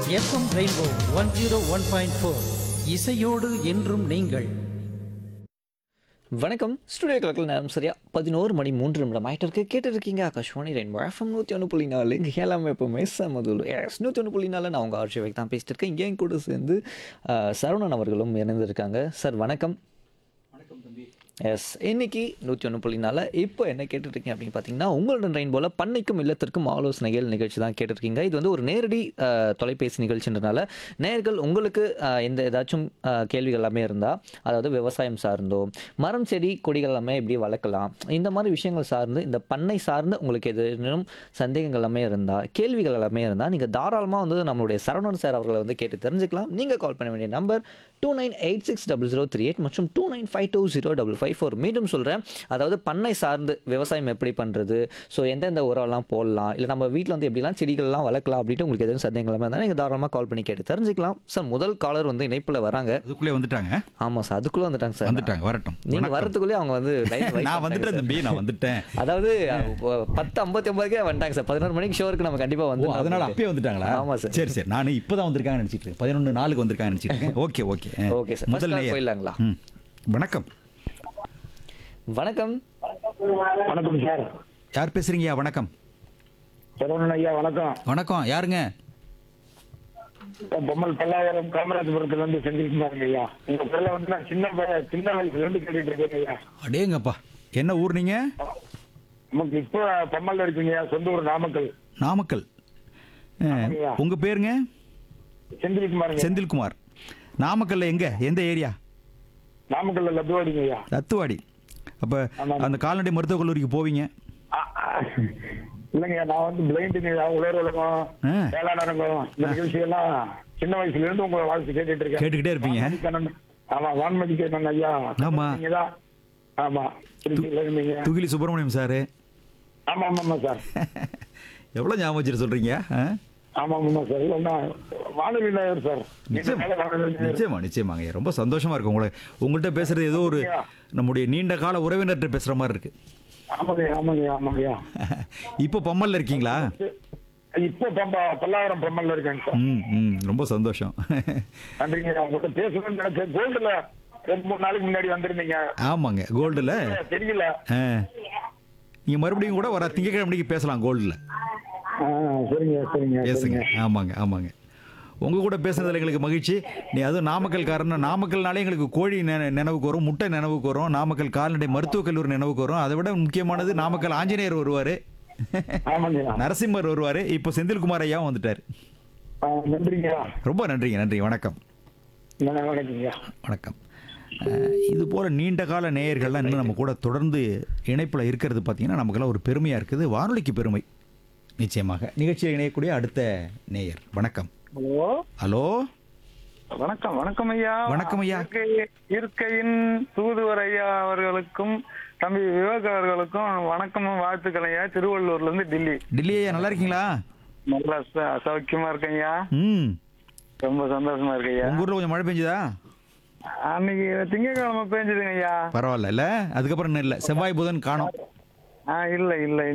FM rainbow one zero one point four இசையோடு என்றும் நீங்கள் வணக்கம் ஸ்டுடியோ கலக்கில் நேரம் சரியா பதினோரு மணி மூன்று நிமிடம் ஆகிட்டு இருக்கு கேட்டு இருக்கீங்க ஆகாஷ்வாணி ரெயின்போ எஃப்எம் நூற்றி ஒன்று புள்ளி நாலு இங்கே எல்லாமே எப்போவுமே சமதுல் எஸ் நூற்றி ஒன்று புள்ளி நாலு நான் உங்கள் ஆர்ஷிவைக்கு தான் பேசிட்டு இருக்கேன் இங்கே என் கூட சேர்ந்து அஹ், சரவணன் அவர்களும் இணைந்திருக்காங்க சார் வணக்கம் எஸ் இன்னைக்கு நூற்றி ஒன்று புள்ளி நாலு இப்போ என்ன கேட்டுட்ருக்கீங்க அப்படின்னு பார்த்தீங்கன்னா உங்களுடன் ரெயின்போல பண்ணைக்கும் இல்லத்திற்கும் ஆலோசனைகள் நிகழ்ச்சி தான் கேட்டிருக்கீங்க இது வந்து ஒரு நேரடி அஹ், தொலைபேசி நிகழ்ச்சின்றனால நேர்கள் உங்களுக்கு அஹ், எந்த ஏதாச்சும் அஹ், கேள்விகள் எல்லாமே இருந்தால் அதாவது விவசாயம் சார்ந்தோ மரம் செடி கொடிகள் எல்லாமே எப்படி வளர்க்கலாம் இந்த மாதிரி விஷயங்கள் சார்ந்து இந்த பண்ணை சார்ந்து உங்களுக்கு எதுவும் சந்தேகங்கள் எல்லாமே இருந்தால் கேள்விகள் எல்லாமே இருந்தால் நீங்கள் தாராளமாக வந்து நம்மளுடைய சரவணன் சார் அவர்களை வந்து கேட்டு தெரிஞ்சுக்கலாம் நீங்கள் கால் பண்ண வேண்டிய number two nine eight six double zero three eight மற்றும் two nine five two zero double five four மீண்டும் சொல்கிறேன் அதாவது பண்ணை சார்ந்து விவசாயம் எப்படி பண்ணுறது ஸோ எந்தெந்த உரம்லாம் போடலாம் இல்லை நம்ம வீட்டில் வந்து எப்படிலாம் செடிகள்லாம் வளர்க்கலாம் அப்படின்ட்டு உங்களுக்கு எதுவும் சந்தேகங்கள் இருந்தால் நீங்கள் தாராளமாக கால் பண்ணி கேட்டு தெரிஞ்சுக்கலாம் சார் முதல் காலர் வந்து இணைப்பில் வராங்க அதுக்குள்ளே வந்துட்டாங்க ஆமாம் சார் அதுக்குள்ளே வந்துட்டாங்க சார் வந்துட்டாங்க வரட்டும் நீங்கள் வணக்கம். வரதுக்குள்ளே அவங்க வந்து line wait நான் பண்ணிட்டாங்க வந்துட்டேன் சார். தம்பி நான் வந்துட்டேன் அதாவது அஹ், பத்து ஐம்பத்தி ஒன்பதுக்கே வந்துட்டாங்க சார் பதினோரு மணிக்கு ஷோருக்கு நம்ம கண்டிப்பாக ஓ, வந்து அதனால அப்பயே வந்துட்டாங்களா ஆமா சார். சரி சரி நான் இப்பதான் வந்திருக்காங்க நினைச்சிட்டு இருக்கேன் பதினொன்று நாளுக்கு வந்திருக்காங்க நினைச்சிட்டு இருக்கேன் okay okay okay sir. First call போயிடலாங்களா? ம். வணக்கம் வணக்கம் வணக்கம் சார் யார் பேசுறீங்கய்யா வணக்கம் சரவணன் ஐயா வணக்கம் வணக்கம் யாருங்க பொம்மல் பல்லாயிரம் காமராஜபுரத்துல இருந்து செஞ்சிருக்கீங்க ஐயா உங்க பேர்ல வந்து நான் சின்ன பையன் சின்ன வயசுல இருந்து கேட்டுட்டு இருக்கேன் ஐயா அடேங்கப்பா என்ன ஊர் நீங்க நமக்கு இப்போ பம்மல்ல இருக்கீங்க ஐயா சொந்த ஊர் நாமக்கல் நாமக்கல் அஹ், ஆமாங்கய்யா. உங்க பேருங்க செந்தில்குமார் செந்தில்குமார் நாமக்கல்ல எங்க எந்த ஏரியா நாமக்கல்ல லத்துவாடிங்க ஐயா தத்துவாடி அப்ப ஆமாம். அந்த கால்நடை மருத்துவக் கல்லூரிக்கு போவீங்க ஆ, ஆ. இல்லைங்க நான் வந்து பிளைண்டுங்க உலர் உலகம் ஆ. வேளாண் அரங்கம் இந்த நிகழ்ச்சி எல்லாம் சின்ன வயசுல இருந்து உங்களை வாழ்த்து கேட்டுட்டு இருக்கேன் கேட்டுக்கிட்டே இருப்பீங்க. வான்மதி கண்ணன். ஆமா வான்மதி கண்ணன் ஐயா ஆமா. நீங்கதான் ஆமா திருச்சியில இருந்தீங்க துகிலி சுப்பிரமணியம் சாரு ஆமா ஆமா ஆமா சார் எவ்வளவு ஞாபகம் வச்சுட்டு சொல்றீங்க ஆ? ஆமா ஆமா சார் இல்லைன்னா வானொலி நேயர் சார் நிச்சயம் நீண்ட கால வானொலி நேயர். நிச்சயமா நிச்சயமாங்க ரொம்ப சந்தோஷமா இருக்கு உங்களை உங்கள்கிட்ட பேசுறது ஏதோ ஒரு நம்முடைய நீண்ட கால உறவினர்கிட்ட பேசுற மாதிரி இருக்கு ஆமாங்க ஆமாங்க ஆமாங்க இப்போ பம்மல்ல இருக்கீங்களா இப்போ பம்பா பல்லாயிரம் பம்மல்ல இருக்காங்க சார் ம் ம் ரொம்ப சந்தோஷம் நன்றிங்க உங்கள்கிட்ட பேசணும்னு நினைச்சேன் கோல்டுல ரெண்டு மூணு நாளைக்கு முன்னாடி வந்திருந்தீங்க ஆமாங்க கோல்டுல தெரியல நீங்க மறுபடியும் கூட வர திங்கக்கிழமைக்கு பேசலாம் கோல்டுல ஆ, சரிங்க சரிங்க பேசுங்க சரிங்க ஆமாங்க ஆமாங்க உங்க கூட பேசுனதுல எங்களுக்கு மகிழ்ச்சி நீ அதுவும் நாமக்கல்காரன் நாமக்கல்னாலே எங்களுக்கு கோழி நெ- நினைவுக்கு வரும் முட்டை நினைவுக்கு வரும் நாமக்கல் கால்நடை மருத்துவக் கல்லூரி நினைவுக்கு வரும் அதை விட முக்கியமானது நாமக்கல் ஆஞ்சநேயர் வருவாரு ஆமாங்க நரசிம்மர் வருவாரு இப்போ செந்தில்குமார் ஐயாவும் வந்துட்டாரு ஆ, நன்றிங்க ரொம்ப நன்றிங்க நன்றி வணக்கம் நல்லா வணக்கங்க வணக்கம் அஹ், இது போல நீண்ட கால நேயர்கள்லாம் இன்னும் நம்ம கூட தொடர்ந்து இணைப்பில் இருக்கிறது பார்த்தீங்கன்னா நமக்கெல்லாம் ஒரு பெருமையாக இருக்குது வானொலிக்கு பெருமை நிச்சயமாக நிகழ்ச்சியில் இணையக்கூடிய அடுத்த நேயர் வணக்கம் ஹலோ ஹலோ வணக்கம் வணக்கம் ஐயா வணக்கம் ஐயா. இயற்கை- இயற்கையின் தூதுவர் ஐயா அவர்களுக்கும் தம்பி விவேக் அவர்களுக்கும் வணக்கமும் வாழ்த்துக்கள் ஐயா திருவள்ளூர்ல இருந்து டெல்லி டில்லி ஐயா நல்லா இருக்கீங்களா நல்லா ச- சௌக்கியமா இருக்கேன் ஐயா ம் ரொம்ப சந்தோஷமா இருக்கு ஐயா உங்கள் ஊரில் கொஞ்சம் மழை பெஞ்சுதா அன்னைக்கு திங்கட்கிழமை பேஞ்சதுங்க ஐயா பரவாயில்ல இல்லை அதுக்கப்புறம் இன்னும் இல்லை செவ்வாய் புதன் காணும் ஆ இல்ல இல்ல